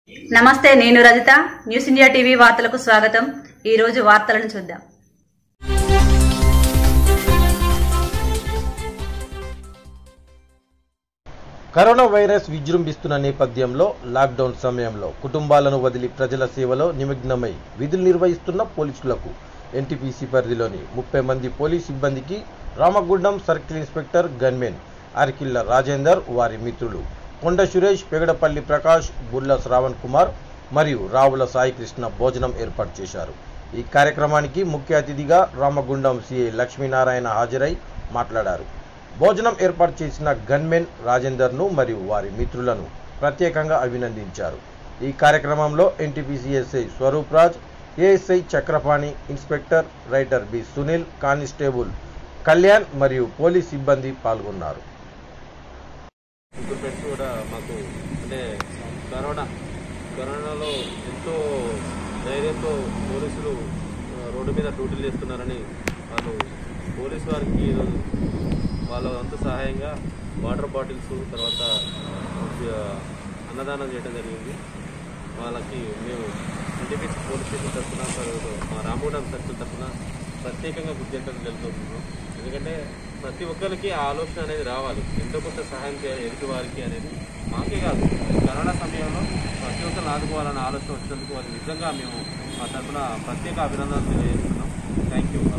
నమస్తే నేను Rajitha news India TV వార్తలకు స్వాగతం ఈ రోజు వార్తలను చూద్దాం కరోనా వైరస్ విజృంభిస్తున్న నేపథ్యంలో లాక్డౌన్ సమయంలో కుటుంబాలను వదిలి ప్రజల సేవలో నిమగ్నమై విధులు నిర్వహిస్తున్న పోలీసులకు ఎన్టీపీసీ పరిధిలోని ముప్పై మంది పోలీస్ సిబ్బందికి Ramagundam circle inspector gunmen Arakilla Rajender వారి మిత్రులు కొండ సురేష్ పెగడపల్లి ప్రకాష్ బుర్ల శ్రావణ్ కుమార్ మరియు రావుల సాయికృష్ణ భోజనం ఏర్పాటు చేశారు ఈ కార్యక్రమానికి ముఖ్య అతిథిగా రామగుండం సిఐ లక్ష్మీనారాయణ హాజరై మాట్లాడారు భోజనం ఏర్పాటు చేసిన గన్మెన్ రాజేందర్ను మరియు వారి మిత్రులను ప్రత్యేకంగా అభినందించారు ఈ కార్యక్రమంలో NTPC SI Swaroop Raj ASI Chakrapani inspector writer B Sunil constable Kalyan మరియు పోలీస్ సిబ్బంది పాల్గొన్నారు ముగ్గురు ఫ్రెండ్స్ కూడా మాకు అంటే కరోనా కరోనాలో ఎంతో ధైర్యంతో పోలీసులు ఆ, రోడ్డు మీద డ్యూటీలు చేస్తున్నారని వాళ్ళు పోలీసు వారికి ఈరోజు వాళ్ళ వంతు సహాయంగా వాటర్ బాటిల్స్ తర్వాత ఆ, అన్నదానం చేయడం జరిగింది వాళ్ళకి మేము ఎన్టీపీసీ పోలీస్ స్టేషన్ తరఫున తర్వాత మా రామగుండం సర్కిల్ తరఫున ప్రత్యేకంగా కృతజ్ఞతలు తెలుపుతున్నాం ఎందుకంటే ప్రతి ఒక్కరికి ఆ ఆలోచన అనేది రావాలి ఎంతో కొంత సహాయం చేయాలి ఎదుటి వారికి అనేది మాకే కాదు కరోనా సమయంలో ప్రతి ఒక్కరిని ఆదుకోవాలన్న ఆలోచన వచ్చినందుకు వారికి నిజంగా మేము మా తరఫున ప్రత్యేక అభినందనలు తెలియజేస్తున్నాం థ్యాంక్ యూ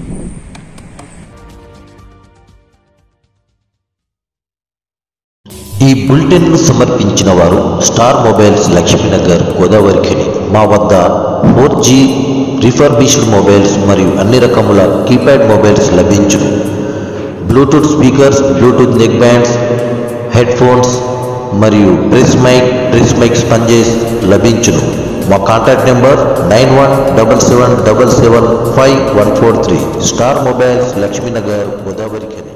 ఈ బులెటిన్ ను సమర్పించిన వారు స్టార్ మొబైల్స్ లక్ష్మీనగర్ గోదావరిఖని మా వద్ద ఫోర్ జీ రిఫర్బిష్డ్ మొబైల్స్ మరియు అన్ని రకముల కీప్యాడ్ మొబైల్స్ లభించును bluetooth speakers bluetooth neck bands headphones మరియు press mic press mic sponges లభించును మా contact number nine one double seven double seven five one four three star mobiles Lakshminagar Godavarikhani